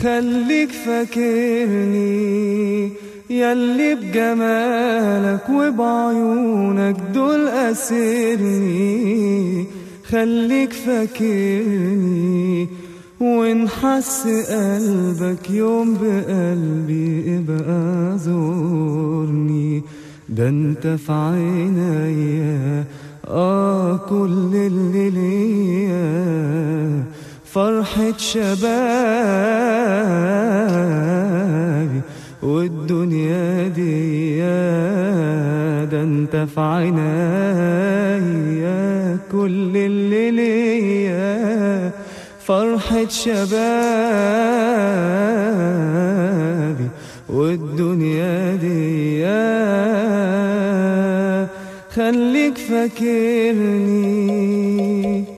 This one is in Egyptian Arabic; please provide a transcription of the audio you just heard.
خليك فاكرني ياللي بجمالك وبعيونك دول أسرني خليك فاكرني وإن حس قلبك يوم بقلبي ابقى زورني ده انت في عينيا اه كل اللي ليا فرحة شبابي والدنيا دي ده انت في عينيا كل اللي ليا فرحة شبابي والدنيا دي خليك فاكرني